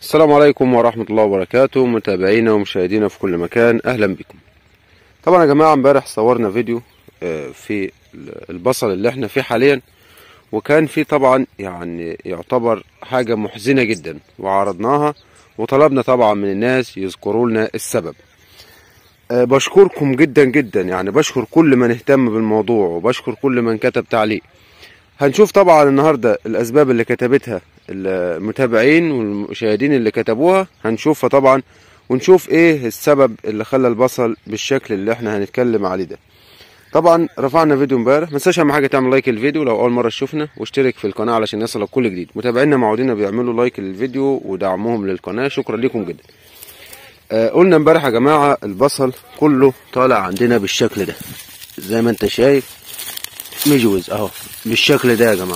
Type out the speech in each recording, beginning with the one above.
السلام عليكم ورحمة الله وبركاته متابعينا ومشاهدينا في كل مكان أهلا بكم طبعا يا جماعة امبارح صورنا فيديو آه، في البصل اللي احنا فيه حاليا وكان فيه طبعا يعني يعتبر حاجة محزنة جدا وعرضناها وطلبنا طبعا من الناس يذكروا لنا السبب آه، بشكركم جدا جدا يعني بشكر كل من اهتم بالموضوع وبشكر كل من كتب تعليق هنشوف طبعا النهارده الاسباب اللي كتبتها المتابعين والمشاهدين اللي كتبوها هنشوفها طبعا ونشوف ايه السبب اللي خلى البصل بالشكل اللي احنا هنتكلم عليه ده طبعا رفعنا فيديو امبارح ما تنساش اهم حاجه تعمل لايك للفيديو لو اول مره تشوفنا واشترك في القناه علشان يصلك كل جديد متابعينا معودين بيعملوا لايك للفيديو ودعمهم للقناه شكرا لكم جدا آه قلنا امبارح يا جماعه البصل كله طالع عندنا بالشكل ده زي ما انت شايف مجوز اهو بالشكل ده يا جماعه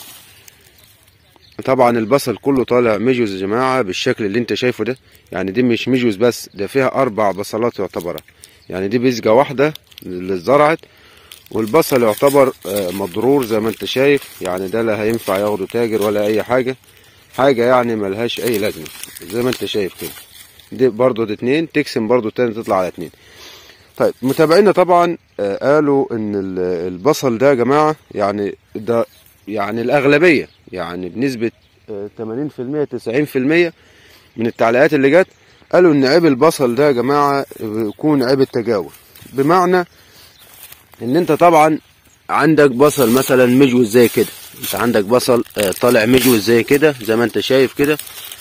طبعا البصل كله طالع مجوز يا جماعه بالشكل اللي انت شايفه ده يعني دي مش مجوز بس ده فيها اربع بصلات يعتبر يعني دي بزجه واحده اللي اتزرعت والبصل يعتبر آه، مضرور زي ما انت شايف يعني ده لا هينفع ياخده تاجر ولا اي حاجه حاجه يعني ملهاش اي لازمه زي ما انت شايف كده دي برضو دي اتنين تقسم برضو تاني تطلع على اتنين طيب متابعينا طبعا آه، قالوا ان ال- البصل ده يا جماعه يعني ده يعني الاغلبيه يعني بنسبه آه، 80% 90% من التعليقات اللي جت قالوا ان عيب البصل ده يا جماعه بيكون عيب التجاوز بمعنى ان انت طبعا عندك بصل مثلا مجوز زي كده انت عندك بصل آه، طالع مجوز زي كده زي ما انت شايف كده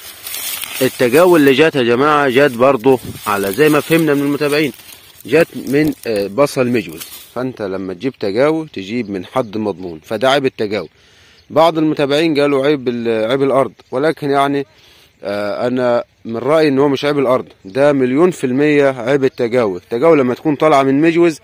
التجاوز اللي جات يا جماعه جات برضه على زي ما فهمنا من المتابعين جات من آه، بصل مجوز فانت لما تجيب تجاوز تجيب من حد مضمون فده عيب التجاوز بعض المتابعين قالوا عيب ال- عيب الارض ولكن يعني آه، انا من رايي ان هو مش عيب الارض ده مليون في المية عيب التجاوز التجاوز لما تكون طالعه من مجوز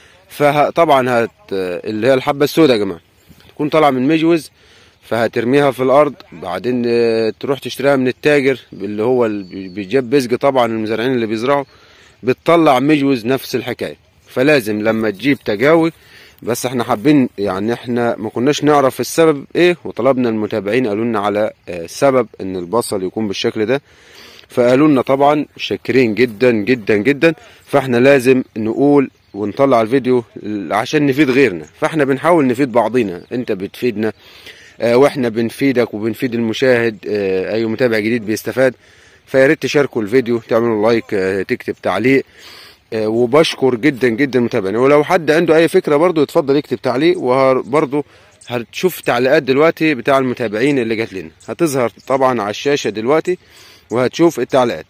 فطبعا هت اللي هي الحبه السوداء يا جماعه تكون طالعه من مجوز فهترميها في الارض بعدين آه، تروح تشتريها من التاجر اللي هو اللي بيجيب بزق طبعا المزارعين اللي بيزرعوا بتطلع مجوز نفس الحكايه فلازم لما تجيب تجاوي بس احنا حابين يعني احنا ما كناش نعرف السبب ايه وطلبنا المتابعين قالوا لنا على آه، السبب ان البصل يكون بالشكل ده فقالوا لنا طبعا شاكرين جدا جدا جدا فاحنا لازم نقول ونطلع الفيديو عشان نفيد غيرنا فاحنا بنحاول نفيد بعضينا انت بتفيدنا آه، واحنا بنفيدك وبنفيد المشاهد آه، اي متابع جديد بيستفاد فيا ريت تشاركوا الفيديو تعملوا لايك آه، تكتب تعليق آه، وبشكر جدا جدا متابعين ولو حد عنده اي فكره برضو يتفضل يكتب تعليق وبرضو هتشوف تعليقات دلوقتي بتاع المتابعين اللي جات لنا هتظهر طبعا على الشاشه دلوقتي وهتشوف التعليقات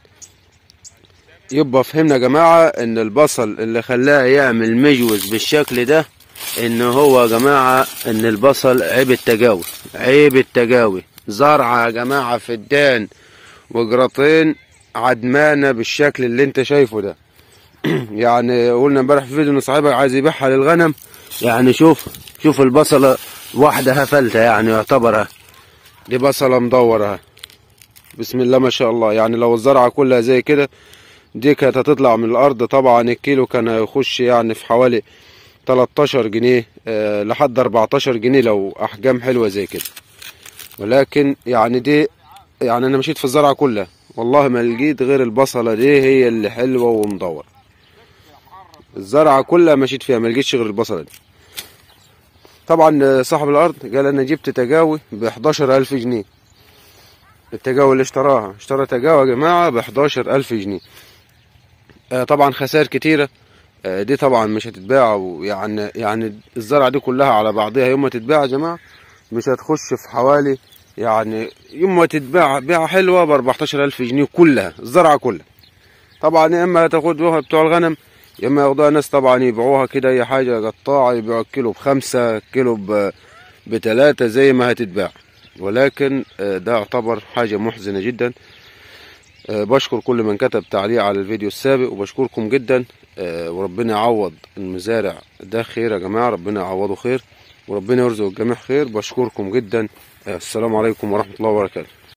يبقى فهمنا يا جماعه ان البصل اللي خلاه يعمل مجوز بالشكل ده ان هو يا جماعه ان البصل عيب التجاوز عيب التجاوز زرعه يا جماعه فدان وجراتين عدمانه بالشكل اللي انت شايفه ده يعني قلنا امبارح في فيديو ان صاحبك عايز يبيعها للغنم يعني شوف شوف البصله واحده هفلتها يعني يعتبرها دي بصله مدوره بسم الله ما شاء الله يعني لو الزرعه كلها زي كده دي كانت هتطلع من الارض طبعا الكيلو كان هيخش يعني في حوالي 13 جنيه آه لحد 14 جنيه لو احجام حلوه زي كده ولكن يعني دي يعني انا مشيت في الزرعه كلها والله ما لقيت غير البصله دي هي اللي حلوه ومدوره الزرعه كلها مشيت فيها ما لقيتش غير البصله دي طبعا آه، صاحب الارض قال انا جبت تجاوي ب 11000 جنيه التجاوي اللي اشتراها اشترى تجاوي يا جماعه ب 11000 جنيه آه، طبعا خسائر كتيره آه، دي طبعا مش هتتباع ويعني يعني الزرعه دي كلها على بعضها يوم ما تتباع يا جماعه مش هتخش في حوالي يعني يوم ما تتباع بيعه حلوه ب 14000 جنيه كلها الزرعه كلها طبعا يا اما هتاخدوها بتوع الغنم يا اما ياخدوها ناس طبعا يبيعوها كده اي حاجه قطاعه يبيعوا الكيلو بخمسة كيلو ب- بتلاتة زي ما هتتباع ولكن آه، ده يعتبر حاجه محزنه جدا آه، بشكر كل من كتب تعليق على الفيديو السابق وبشكركم جدا آه، وربنا يعوض المزارع ده خير يا جماعة ربنا يعوضه خير وربنا يرزق الجميع خير بشكركم جدا آه، السلام عليكم ورحمة الله وبركاته